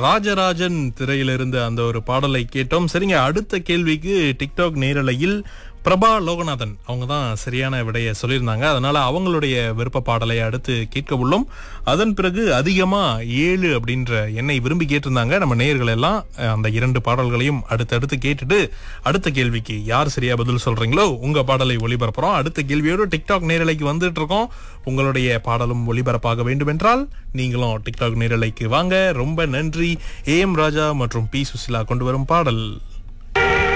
ராஜராஜன் திரையிலிருந்து அந்த ஒரு பாடலை கேட்டோம் சரிங்க அடுத்த கேள்விக்கு டிக்டாக் நேரலையில் பிரபா லோகநாதன் அவங்க தான் சரியான விடையை சொல்லியிருந்தாங்க அதனால அவங்களுடைய விருப்ப பாடலை அடுத்து கேட்க உள்ளோம் அதன் பிறகு அதிகமா ஏழு அப்படின்ற எண்ணை விரும்பி கேட்டிருந்தாங்க நம்ம நேயர்கள் எல்லாம் அஹ், அந்த இரண்டு பாடல்களையும் அடுத்தடுத்து கேட்டுட்டு அடுத்த கேள்விக்கு யார் சரியா பதில் சொல்றீங்களோ உங்க பாடலை ஒளிபரப்புறோம் அடுத்த கேள்வியோடு டிக்டாக் நேரலைக்கு வந்துட்டு இருக்கோம் உங்களுடைய பாடலும் ஒளிபரப்பாக வேண்டும் என்றால் நீங்களும் டிக்டாக் நேரலைக்கு வாங்க ரொம்ப நன்றி ஏ எம் ராஜா மற்றும் பி சுசிலா கொண்டு வரும் பாடல்